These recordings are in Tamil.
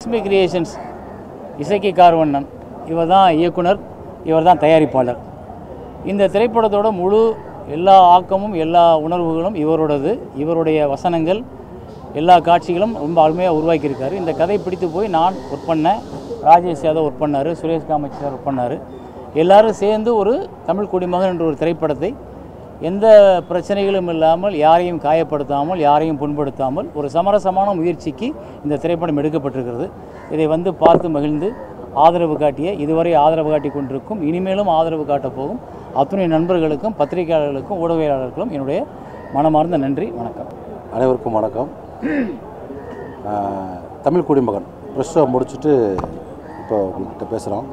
லக்ஷ்மி கிரியேஷன்ஸ் இசக்கி கார்வண்ணன் இவர் தான் இயக்குனர் இவர் தான் தயாரிப்பாளர் இந்த திரைப்படத்தோட முழு எல்லா ஆக்கமும் எல்லா உணர்வுகளும் இவரோடது இவருடைய வசனங்கள் எல்லா காட்சிகளும் ரொம்ப அருமையாக உருவாக்கியிருக்காரு இந்த கதை பிடித்து போய் நான் ஒர்க் பண்ணேன் ராஜேஷ் யாதவ் ஒர்க் பண்ணார் சுரேஷ் காமச்சி சார் ஒர்க் பண்ணார் எல்லாரும் சேர்ந்து ஒரு தமிழ் குடிமகன் என்ற ஒரு திரைப்படத்தை எந்த பிரச்சனைகளும் இல்லாமல் யாரையும் காயப்படுத்தாமல் யாரையும் புண்படுத்தாமல் ஒரு சமரசமான முயற்சிக்கு இந்த திரைப்படம் எடுக்கப்பட்டிருக்கிறது இதை வந்து பார்த்து மகிழ்ந்து ஆதரவு காட்டிய இதுவரை ஆதரவு காட்டி கொண்டிருக்கும் இனிமேலும் ஆதரவு காட்டப் போகும் அத்துணை நண்பர்களுக்கும் பத்திரிகையாளர்களுக்கும் ஊடகவியலாளர்களுக்கும் என்னுடைய மனமார்ந்த நன்றி வணக்கம் அனைவருக்கும் வணக்கம் ஆஹ், தமிழ் குடிமகன் ப்ரெஸ் ஷோ முடிச்சுட்டு இப்போ உங்கள்கிட்ட பேசுகிறோம்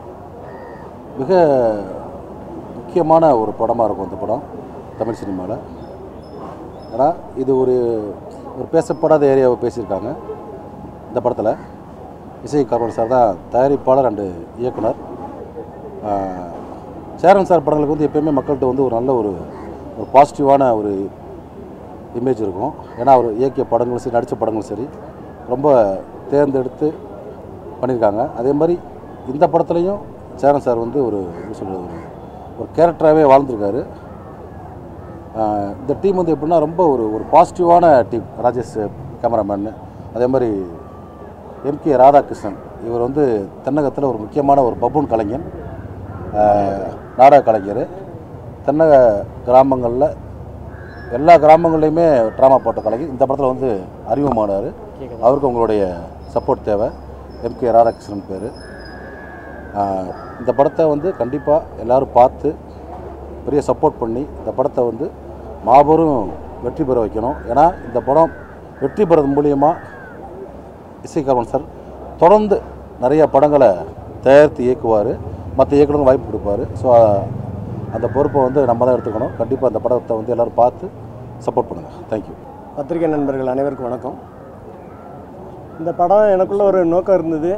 மிக முக்கியமான ஒரு படமாக இருக்கும் இந்த படம் தமிழ் சினிமாவில் ஏன்னா இது ஒரு ஒரு பேசப்படாத ஏரியாவை பேசியிருக்காங்க இந்த படத்தில் இசை கார்வன் சார் தான் தயாரிப்பாளர் அண்டு இயக்குனர் ஆஹ், சேரன் சார் படங்களுக்கு வந்து எப்பயுமே மக்கள்கிட்ட வந்து ஒரு நல்ல ஒரு ஒரு பாசிட்டிவான ஒரு இமேஜ் இருக்கும் ஏன்னா அவர் இயக்கிய படங்களும் சரி நடித்த படங்களும் சரி ரொம்ப தேர்ந்தெடுத்து பண்ணியிருக்காங்க அதே மாதிரி இந்த படத்துலையும் சேரன் சார் வந்து ஒரு என்ன சொல்கிறது ஒரு ஒரு கேரக்டராகவே வாழ்ந்திருக்காரு ஆஹ் இந்த டீம் வந்து எப்படின்னா ரொம்ப ஒரு ஒரு பாசிட்டிவான டீம் ராஜேஷ் கேமராமேன் அதே மாதிரி எம்கே ராதாகிருஷ்ணன் இவர் வந்து தென்னகத்தில் ஒரு முக்கியமான ஒரு பப்புன் கலைஞன் ஆஹ் நாடக கலைஞர் தென்னக கிராமங்களில் எல்லா கிராமங்கள்லையுமே ட்ராமா போட்ட கலைஞர் இந்த படத்தில் வந்து அறிமுகமானார் அவருக்கு உங்களுடைய சப்போர்ட் தேவை எம்கே ராதாகிருஷ்ணன் பேர் இந்த படத்தை வந்து கண்டிப்பாக எல்லோரும் பார்த்து பெரிய சப்போர்ட் பண்ணி இந்த படத்தை வந்து மாபெரும் வெற்றி பெற வைக்கணும் ஏன்னா இந்த படம் வெற்றி பெறது மூலியமாக இசைக்கரவன் சார் தொடர்ந்து நிறைய படங்களை தயாரித்து இயக்குவார் மற்ற இயக்குனருக்கு வாய்ப்பு கொடுப்பாரு ஸோ அந்த பொறுப்பை வந்து நம்ம தான் எடுத்துக்கணும் கண்டிப்பாக அந்த படத்தை வந்து எல்லோரும் பார்த்து சப்போர்ட் பண்ணுங்கள் தேங்க்யூ பத்திரிகை நண்பர்கள் அனைவருக்கும் வணக்கம் இந்த படம் எனக்குள்ள ஒரு நோக்கம் இருந்தது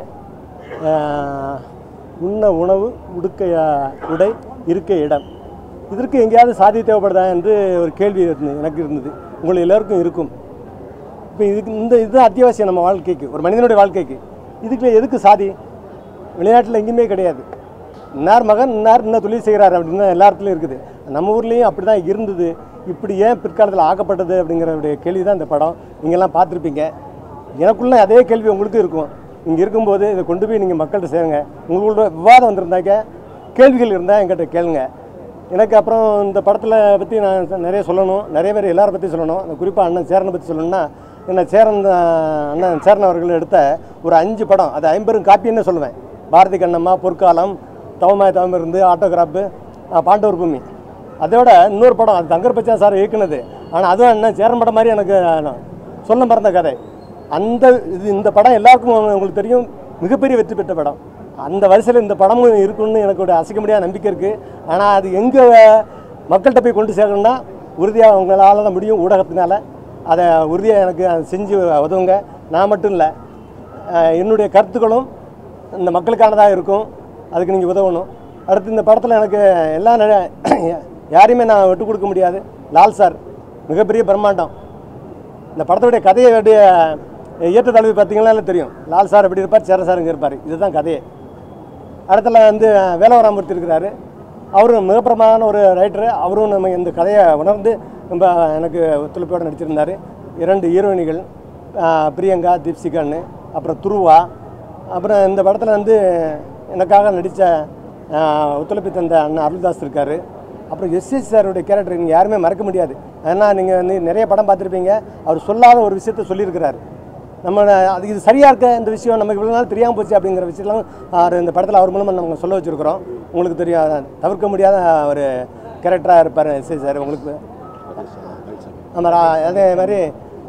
ஆஹ், உண்ண உணவு உடுக்க ஆஹ், உடை இருக்க இடம் இதற்கு எங்கேயாவது சாதி தேவைப்படுதா என்று ஒரு கேள்வி இருந்தது எனக்கு இருந்தது உங்கள் எல்லாருக்கும் இருக்கும் இப்போ இதுக்கு இந்த இது அத்தியாவசியம் நம்ம வாழ்க்கைக்கு ஒரு மனிதனுடைய வாழ்க்கைக்கு இதுக்கு எதுக்கு சாதி விளையாட்டில் எங்கேயுமே கிடையாது இன்னார் மகன் இன்னார் இன்னும் தொழில் செய்கிறார் அப்படின்னு தான் எல்லா இடத்துலையும் இருக்குது நம்ம ஊர்லேயும் அப்படி தான் இருந்தது இப்படி ஏன் பிற்காலத்தில் ஆக்கப்பட்டது அப்படிங்கிற கேள்வி தான் இந்த படம் நீங்கள்லாம் பார்த்துருப்பீங்க எனக்குள்ள அதே கேள்வி உங்களுக்கும் இருக்கும் இங்கே இருக்கும்போது இதை கொண்டு போய் நீங்கள் மக்கள்கிட்ட சேருங்க உங்களோட விவாதம் வந்திருந்தாக்க கேள்விகள் இருந்தால் என்கிட்ட கேளுங்க எனக்கு அப்புறம் இந்த படத்தில் பற்றி நான் நிறைய சொல்லணும் நிறைய பேர் எல்லாரை பற்றி சொல்லணும் அந்த குறிப்பாக அண்ணன் சேரனை பற்றி சொல்லணும்னா என்ன சேரன் அஹ், அண்ணன் சேரன் அவர்கள் எடுத்த ஒரு அஞ்சு படம் அது ஐம்பெரும் காப்பின்னு சொல்லுவேன் பாரதி கண்ணம்மா பொற்காலம் தவமாய் தவம் இருந்து ஆட்டோகிராஃபு பாண்டவர் பூமி அதோட இன்னொரு படம் அது தங்கர் பச்சா சார் இயக்குனது ஆனால் அதுவும் என்ன சேரன் படம் மாதிரி எனக்கு நான் சொல்ல மறந்த கதை அந்த இது இந்த படம் எல்லாருக்கும் உங்களுக்கு தெரியும் மிகப்பெரிய வெற்றி பெற்ற படம் அந்த வரிசையில் இந்த படமும் இருக்குன்னு எனக்கு ஒரு அசைக்க முடியாத நம்பிக்கை இருக்குது ஆனால் அது எங்கே மக்கள்கிட்ட போய் கொண்டு சேர்க்கணும்னா உறுதியாக உங்களால் தான் முடியும் ஊடகத்தினால அதை உறுதியாக எனக்கு அதை செஞ்சு உதவுங்க நான் மட்டும் இல்லை அஹ் என்னுடைய கருத்துக்களும் இந்த மக்களுக்கானதாக இருக்கும் அதுக்கு நீங்கள் உதவணும் அடுத்து இந்த படத்தில் எனக்கு எல்லாம் நிறைய யாரையுமே நான் விட்டு கொடுக்க முடியாது லால் சார் மிகப்பெரிய பிரம்மாண்டம் இந்த படத்துடைய கதையை வேண்டிய இயற்ற தலைவி பார்த்தீங்கன்னா தெரியும் லால் சார் எப்படி இருப்பார் சேர சார் இங்கே இருப்பார் இதுதான் கதையே அடுத்துல வந்து வேலவராமூர்த்தி இருக்கிறாரு அவரும் மிகப்பிரமான ஒரு ரைட்டரு அவரும் நம்ம இந்த கதையை உணர்ந்து ரொம்ப எனக்கு ஒத்துழைப்போடு நடிச்சிருந்தார் இரண்டு ஹீரோயினிகள் ஆஹ் பிரியங்கா தீப்சிகான்னு அப்புறம் துருவா அப்புறம் இந்த படத்தில் வந்து எனக்காக நடித்த ஒத்துழைப்பு தந்த அண்ணன் அருள்தாஸ் இருக்கார் அப்புறம் எஸ்எஸ் சாருடைய கேரக்டர் நீங்கள் யாருமே மறக்க முடியாது ஏன்னா நீங்கள் வந்து நிறைய படம் பார்த்துருப்பீங்க அவர் சொல்லாத ஒரு விஷயத்த சொல்லியிருக்கிறாரு நம்ம அது இது சரியாக இருக்க இந்த விஷயம் நமக்கு இவ்வளோ நாள் தெரியாமல் போச்சு அப்படிங்கிற விஷயம்லாம் அவர் இந்த படத்தில் அவர் மூலமாக நம்ம சொல்ல வச்சுருக்கிறோம் உங்களுக்கு தெரியும் தவிர்க்க முடியாத ஒரு கேரக்டராக இருப்பார் எஸ்ஐ சார் உங்களுக்கு நம்ம ரா- அதே மாதிரி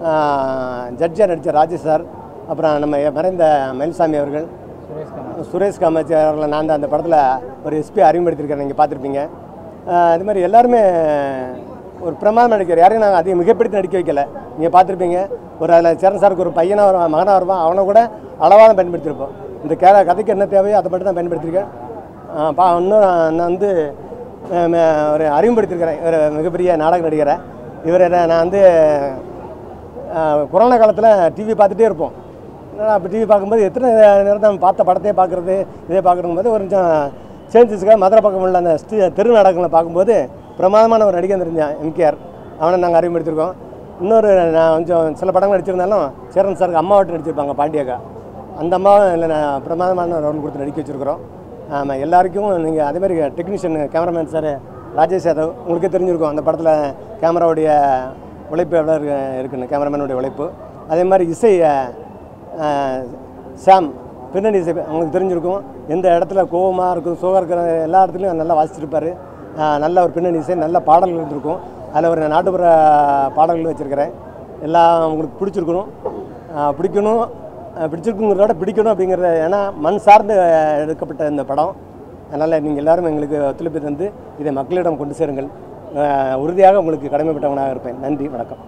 ஜட்ஜாக நடித்த ராஜேஷ் சார் அப்புறம் நம்ம மறைந்த மயில்சாமி அவர்கள் சுரேஷ் காமாட்சி அவர்களை நான் தான் அந்த படத்தில் ஒரு எஸ்பி அறிமுகப்படுத்தியிருக்கேன் நீங்கள் பார்த்துருப்பீங்க ஆஹ் இது மாதிரி எல்லாருமே ஒரு பிரமாதம் நடிக்கிறார் யாரையும் நாங்கள் அதிகம் மிகப்படுத்தி நடிக்க வைக்கல நீங்கள் பார்த்துருப்பீங்க ஒரு அதில் சரண் சாருக்கு ஒரு பையனாக வருவான் மகனாக வருவான் அவனை கூட அளவாக தான் பயன்படுத்தியிருப்போம் இந்த கே கதைக்கு என்ன தேவையோ அதை மட்டும் தான் பயன்படுத்தியிருக்கேன் ஆஹ் பா இன்னும் நான் வந்து ஆஹ் ம- ஒரு அறிமுகப்படுத்தியிருக்கிறேன் ஒரு மிகப்பெரிய நாடக நடிகரை இவரை நான் வந்து ஆஹ் கொரோனா காலத்தில் டிவி பார்த்துட்டே இருப்போம் அப்போ டிவி பார்க்கும்போது எத்தனை நேரம் நம்ம பார்த்த படத்தையே பார்க்குறது இதே பார்க்கணும் போது ஒரு கொஞ்சம் சேஞ்சஸுக்காக மதுரை பக்கம் உள்ள அந்த ஸ்டி தெரு நாடகங்களை பார்க்கும்போது பிரமாதமான ஒரு நடிகன் தெரிஞ்சான் எம்கேஆர் அவனை நாங்கள் அறிமுகப்படுத்திருக்கோம் இன்னொரு நான் கொஞ்சம் சில படங்கள் நடிச்சிருந்தாலும் சேரன் சாருக்கு அம்மாவட்டம் நடிச்சிருப்பாங்க பாண்டியக்கா அந்த அம்மாவும் இல்லை நான் பிரமாதமான ரோல் கொடுத்து நடிக்க வச்சுருக்குறோம் ஆமாம் எல்லாருக்கும் நீங்கள் அதே மாதிரி technician cameraman sir Rajesh Yadav உங்களுக்கே தெரிஞ்சிருக்கும் அந்த படத்தில் கேமராவுடைய உழைப்பு எவ்வளோ இருக்கு இருக்குன்னு கேமராமேனுடைய உழைப்பு அதே மாதிரி இசை அஹ், சாம் பின்னணி இசை உங்களுக்கு தெரிஞ்சிருக்கும் எந்த இடத்துல கோவமாக இருக்கும் சோகம் இருக்கிற எல்லா இடத்துலையும் நல்லா வாசிச்சிருப்பார் நல்ல ஒரு பின்னணி இசை நல்ல பாடல்கள் இருந்திருக்கும் அதில் ஒரு நாட்டுப்புற பாடல்கள் வச்சுருக்கிறேன் எல்லாம் உங்களுக்கு பிடிச்சிருக்கணும் அஹ், பிடிக்கணும் அஹ், பிடிச்சிருக்குங்கிறத விட பிடிக்கணும் அப்படிங்கிறத ஏன்னா மண் சார்ந்து அஹ், எடுக்கப்பட்ட இந்த படம் அதனால் நீங்கள் எல்லாரும் எங்களுக்கு ஒத்துழைப்பு தந்து இதை மக்களிடம் கொண்டு சேருங்கள் அஹ், உறுதியாக உங்களுக்கு கடமைப்பட்டவனாக இருப்பேன் நன்றி வணக்கம்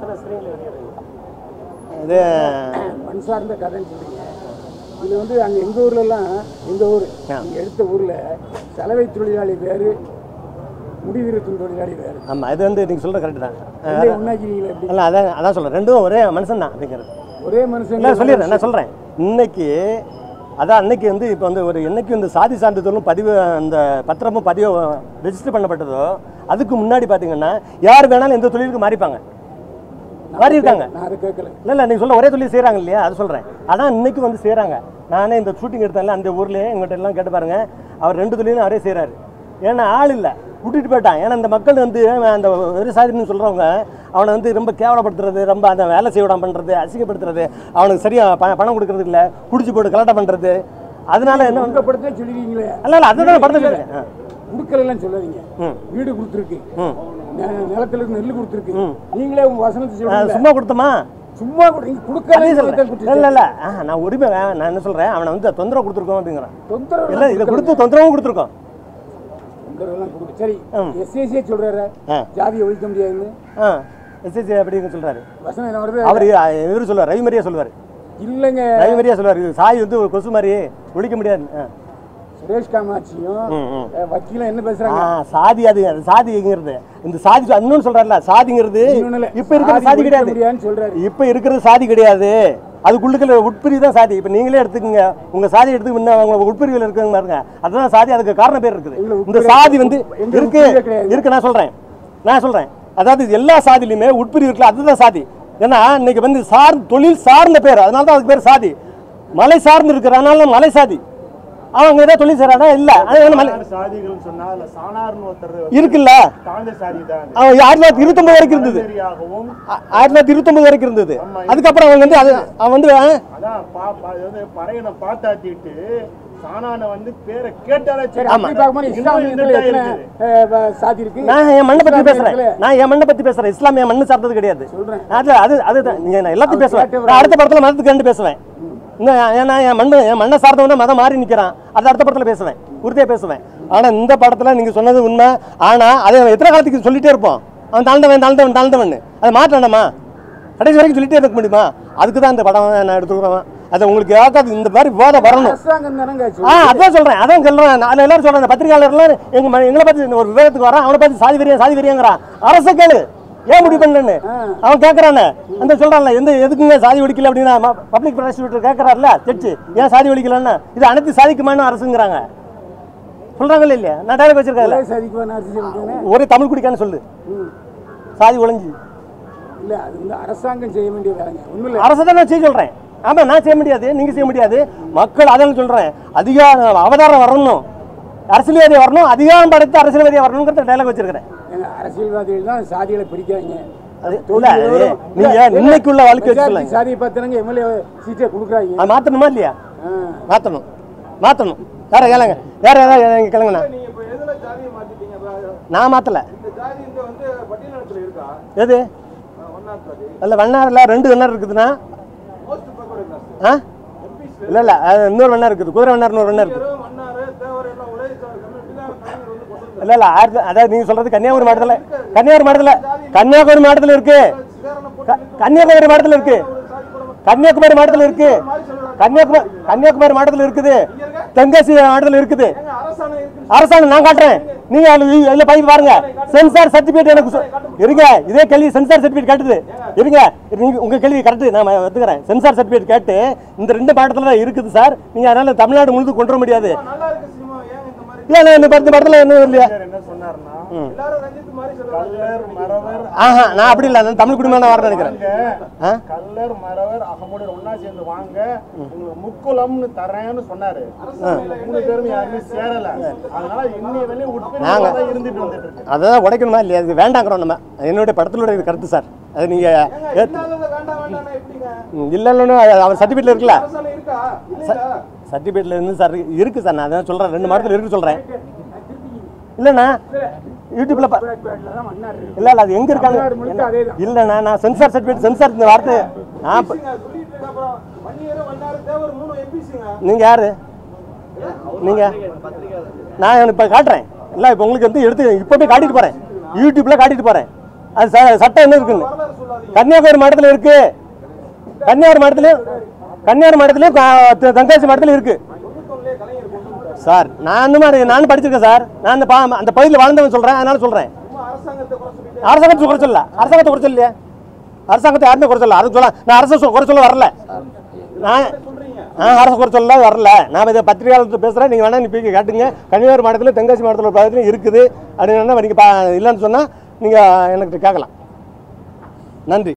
இது மண் சார்ந்த கதைன்னு சொல்றீங்க இது வந்து அங்கே எங்கள் ஊர்லலாம் எங்கள் ஊர் ஆ. இங்கே எடுத்த ஊரில் சலவை தொழிலாளி வேறு முடிவிருத்தும் தொழிலாளி வேறு ஆமாம் இது வந்து நீங்கள் சொல்கிற கரெக்டு தான் ரெண்டே ஒன்றாக்கிறீங்களா எப்படி இல்லை அதான் அதான் சொல்கிறேன் ரெண்டும் ஒரே மனுஷன் தான் அப்படிங்கிறது ஒரே மனுஷன் இல்லை சொல்லிடுறேன் நான் சொல்கிறேன் இன்னைக்கு அதான் அன்னைக்கு வந்து இப்போ வந்து ஒரு என்னைக்கு வந்து சாதி சான்றிதழும் பதிவு அந்த பத்திரமும் பதிவு ரெஜிஸ்டர் பண்ணப்பட்டதோ அதுக்கு முன்னாடி பார்த்தீங்கன்னா யார் வேணாலும் எந்த தொழிலுக்கு மாறிப்பாங்க மாறி இருக்காங்க நான் அதை கேட்கல இல்லை இல்லை நீங்கள் சொல்ல ஒரே தொழில் செய்கிறாங்க இல்லையா அது சொல்கிறேன் அதான் இன்னைக்கு வந்து செய்கிறாங்க நானே இந்த ஷூட்டிங் எடுத்தேன்ல அந்த ஊர்லேயே எங்கிட்ட எல்லாம் கேட்டு பாருங்க அவர் ரெண்டு தொழிலும் அவரே செய்கிறாரு ஏன்னா ஆள் இல்லை விட்டுட்டு போயிட்டான் ஏன்னா இந்த மக்கள் வந்து அவன் அந்த விவசாயின்னு சொல்கிறவங்க அவனை வந்து ரொம்ப கேவலப்படுத்துறது ரொம்ப அந்த வேலை செய்ய விடாம பண்ணுறது அசிங்கப்படுத்துறது அவனுக்கு சரியாக ப பணம் கொடுக்கறது இல்லை பிடிச்சி போட்டு கலாட்டம் பண்ணுறது அதனால என்ன உங்கள் படத்தை சொல்லிடுவீங்களே இல்லை இல்லை அதுதான் படத்தை சொல்லுங்க ஆ கொடுக்கலாம் சொல்லாதீங்க ம் வீடு கொடுத்துருக்கு ம் நெ- நிலத்துல இருந்து நெல் கொடுத்துருக்கு நீங்களே உங்க வசனத்தை ஆ, சொல்லுங்க சும்மா கொடுத்தோமா சும்மா கூட நீங்க அதே கொடுக்கல சொல்றேன் இல்லை இல்லை ஆ, நான் உரிமை வே- நான் என்ன சொல்கிறேன் அவனை வந்து தொந்தரவு கொடுத்துருக்கோம் அப்படிங்கிறேன் தொந்தரவு இல்லை இதை கொடுத்து தொந்தரவும் கொடுத்துருக்கோம் தொந்தரவுலாம் கொடுக்கு சரி ம். எஸ்ஏசியே சொல்றாரு ஆ ஜாதியை ஒழிக்க முடியாதுன்னு ஆ எஸ்எஸ்சி அப்படின்னு சொல்றாரு வசனம் என்ன வருது அவர் இவர் சொல்லுவார் ரவி மாதிரியா சொல்லுவார் இல்லைங்க ரவி மாதிரியா சொல்லுவார் இது சாய் வந்து ஒரு கொசு மாதிரி ஒழிக்க முடியாது ஆ. சுரேஷ் காமாட்சியும் ம், ம். அஹ், வக்கீலும் என்ன ஆ பேசுறாங்க சாதி அது அது சாதிங்கிறது இந்த சாதி இன்னொன்னு சொல்றாருல சாதிங்கிறது இன்னொன்னு இல்ல, இப்ப இருக்கிற சாதி சாதி ஒழிக்க கிடையாது முடியாதுன்னு சொல்றாரு. இப்ப இருக்கிறது சாதி கிடையாது அதுக்குள்ளுக்குள்ள உட்பிரிவு தான் சாதி இப்ப நீங்களே எடுத்துக்கங்க உங்க சாதி எடுத்து முன்ன அவங்க உட்பிரிவில் இருக்குங்க பாருங்க அதுதான் சாதி அதுக்கு காரண பேர் இருக்குது எங்களை இந்த உட்பிரிவு- சாதி வந்து எங்க இருக்கு உட்பிரிவே கிடையாது. இருக்கு நான் சொல்றேன் நான் சொல்றேன் அதாவது இது எல்லா சாதியிலுமே உட்பிரிவு இருக்குல்ல அதுதான் சாதி ஏன்னா இன்னைக்கு வந்து சார் தொழில் சார்ந்த பேர் அதனால தான் அதுக்கு பேர் சாதி மலை சார்ந்து இருக்கிறதுனால மலை சாதி அவங்க ஏதாவது தொழில் செய்யறானா இல்ல அது வந்து மலை சாதிகள் சொன்னா அதுல சாணார்னு ஒருத்தர் இருக்குல்ல தாழ்ந்த சாதி தான் அது. அவன் ஆயிரத்தி தொள்ளாயிரத்தி இருபத்தொன்பது வரைக்கும் இருந்தது சரியாகவும் ஆ- ஆயிரத்தி தொள்ளாயிரத்தி இருபத்தொன்பது வரைக்கும் இருந்தது அதுக்கப்புறம் அவங்க வந்து அது அவன் வந்து ஆ, அதான் பா பா- அதாவது பறையனை பாத்தாத்திட்டு சாணான வந்து பேரை கேட்டாலே சரி சரி அப்படி பார்க்கும்போது இன்னும் இஸ்லாமியத்துல இருந்துட்டே எத்தனை இருக்குது. அஹ், வ- சாதி இருக்கு நான் என் மண்ணை பத்தி பேசுறேன் இஸ்லாமியத்துல நான் என் மண்ணை பத்தி பேசுறேன் இஸ்லாம் என் மண்ணு சார்ந்தது கிடையாது சொல்றேன். அது அது அதுதான் நீங்க நான் எல்லாத்தையும் அவர் பேசுவேன் கேட்டவர் நான் அடுத்த படத்துல மதத்துக்கு கண்டு பேசுவேன் இன்னும் ஏன்னா என் மண்ணு என் மண்ணை சார்ந்தவன மதம் மாறி நிக்கிறான் அது அடுத்த படத்துல பேசுவேன் உறுதியா பேசுவேன் ஆனா இந்த படத்துல நீங்க சொன்னது உண்மை ஆனா அதை அவன் எத்தனை காலத்துக்கு சொல்லிட்டே இருப்போம் அவன் தாழ்ந்தவன் தாழ்ந்தவன் தாழ்ந்தவன் அதை மாற்றானமா கடைசி வரைக்கும் சொல்லிட்டே இருக்க முடியுமா அதுக்கு தான் இந்த படம் நான் எடுத்துக்கிறோம் அதை உங்களுக்கு யாருக்காவது இந்த மாதிரி போதை வரணும் அரசாங்கம் தானங்க ஆ சொல்லுது. அதான் சொல்றேன் அதான் சொல்றேன் நான் எல்லாரும் சொல்றேன் அந்த பத்திரிகையாளர்லாம் எங்க ம- எங்களை பார்த்து ஒரு விவேகத்துக்கு வரான் அவனை பார்த்து சாதி வெறியா சாதி வெறியாங்கிறான் அரச கேளு ஏன் முடிவு பண்ணலன்னு அவன் கேட்கறானே அந்த சொல்றான்ல எந்த எதுக்குங்க சாதி ஒழிக்கல அப்படின்னா பப்ளிக் ப்ராசிக்யூட்டர் கேட்கறாருல ஜட்ஜு ஏன் சாதி ஒழிக்கலன்னு இது அனைத்து சாதிக்குமான்னு அரசுங்கிறாங்க சொல்றாங்கல்ல இல்லையா நான் டைலாக் வச்சிருக்கேன் ஒரே சாதிக்கு வேணா அரசு சொல்றேன்னு ஒரே தமிழ் குடிக்கான்னு சொல்லு சாதி ஒழிஞ்சு இல்ல அது வந்து அரசாங்கம் செய்ய வேண்டிய வேலைங்க ஒண்ணும் இல்ல அரசை தான் நான் செய்ய சொல்றேன் ஆமா நான் செய்ய முடியாது நீங்க செய்ய முடியாது மக்கள் அதான் சொல்றேன் அதிகாரம் அவதாரம் வரணும் அரசியல்வாதி வரணும் அதிகாரம் படைத்த அரசியல்வாதியா வரணுங்கிறத டைலாக் வச்சிருக்கிறேன் எங்க அரசியல்வாதிகள் தான் சாதிகளை பிரிக்காங்க அது இல்ல அது நீங்க இன்னைக்குள்ள வாழ்க்கை வச்சு சொல்லுங்க சாதியை பார்த்தாங்க எம்எல்ஏ சீட்டை கொடுக்குறாங்க அது மாத்தணுமா இல்லையா ஆ. மாத்தணும் மாத்தணும் யார கேளுங்க யார யாராவது கேளுங்கண்ணா நான் மாத்தல எது இல்ல வண்ணார்ல ரெண்டு வண்ணார் இருக்குதுண்ணா ஆ இல்ல இல்ல அது இன்னொரு வண்ணார் இருக்குது குதிரை வண்ணார் இன்னொரு வண்ணார் இருக்குது இல்ல இல்ல ஆயிரத்தி அதாவது நீங்க சொல்றது கன்னியாகுமரி மாவட்டத்துல கன்னியாகுமரி மாவட்டத்துல கன்னியாகுமரி மாவட்டத்துல இருக்கு க- கன்னியாகுமரி மாவட்டத்துல இருக்கு கன்னியாகுமரி மாவட்டத்துல இருக்கு கன்னியாகுமரி கன்னியாகுமரி மாவட்டத்துல இருக்குது தென்காசி மாவட்டத்தில் இருக்குது அரசாங்கம் நான் காட்டுறேன் நீங்க அதுல இதுல போய் பாருங்க சென்சார் சர்டிபிகேட் எனக்கு சொ- இருங்க இதே கேள்வி சென்சார் சர்டிபிகேட் கேட்டுது இருங்க நீங்க உங்க கேள்வி கரெக்ட் நான் எடுத்துக்கிறேன் சென்சார் சர்டிபிகேட் கேட்டு இந்த ரெண்டு மாவட்டத்தில் தான் இருக்குது சார் நீங்க அதனால தமிழ்நாடு முழுது கொண்டு வர முடியாது இல்ல நான் இந்த படத்து படத்துல என்ன இல்லையா என்ன சொன்னாருன்னா கல்லர் மறவர் ஆஹா நான் அப்படி இல்லை நான் தமிழ் குடிமையான வரேன் நினைக்கிறேன் ஆ? கல்லர் மறவர் அகமுடையர் ஒண்ணா சேர்ந்து வாங்க உங்களுக்கு முக்குலம்னு தரேன்னு சொன்னாரு மூணு பேரும் யாருமே சேரல அதனால இன்னைய வரையும் நாங்க- உட்பிரிவு இருந்துட்டு வந்துட்டு இருக்கு அதை உடைக்கணுமா இல்லையா இது வேண்டாங்கிறோம் நம்ம என்னுடைய படத்திலுடைய இது கருத்து சார் அது நீங்க ஏத்து- ம், இல்ல இல்லைன்னு அவர் சர்டிஃபிகேட்ல இருக்குல்ல சர்டிஃபிகேட்ல இருந்து சார் இருக்கு சார் நான் அதான் சொல்றேன் ரெண்டு மாதத்துல இருக்கு சொல்றேன் இல்லண்ணா யூடியூப்ல பா- இல்ல இல்ல அது எங்க இருக்காங்க இல்லண்ணா நான் சென்சார் சர்டிஃபிகேட் சென்சார் இந்த வார்த்தை நான் ப- நீங்க யாரு நீங்க நான் இப்ப காட்டுறேன் இல்ல இப்ப உங்களுக்கு வந்து எடுத்து இப்ப போய் காட்டிட்டு போறேன் யூடியூப்ல காட்டிட்டு போறேன் அது ச- சட்டம் என்ன இருக்குன்னு கன்னியாகுமரி மாவட்டத்தில் இருக்கு கன்னியாகுமரி மாவட்டத்திலயும் கன்னியாகுமரி மாவட்டத்திலயும் கா- த- தென்காசி மாவட்டத்திலயும் இருக்கு சார் நான் அந்த மாதிரி நானும் படிச்சிருக்கேன் சார் நான் அந்த பா- அந்த பகுதியில் வாழ்ந்தவன் சொல்றேன் அதனால சொல்றேன் அரசாங்கத்தை குறை சொல்லல அரசாங்கத்தை குறை சொல்லலையே அரசாங்கத்தை யாருமே குறை சொல்லல அது சொல்ல நான் அரசு சொ- குறை சொல்ல வரல நான் நான் அரசு குறை சொல்ல வரல நான் இதை பத்திரிகையாளர்கிட்ட பேசுகிறேன் நீங்கள் வேணா நீ கேட்டுங்க கன்னியாகுமரி மாவட்டத்தில் தென்காசி மாவட்டத்தில் ஒரு பகுதியிலும் இருக்குது அப்படின்னு நீங்கள் பா இல்லைன்னு சொன்னால் நீங்கள் எனக்கு கேட்கலாம் நன்றி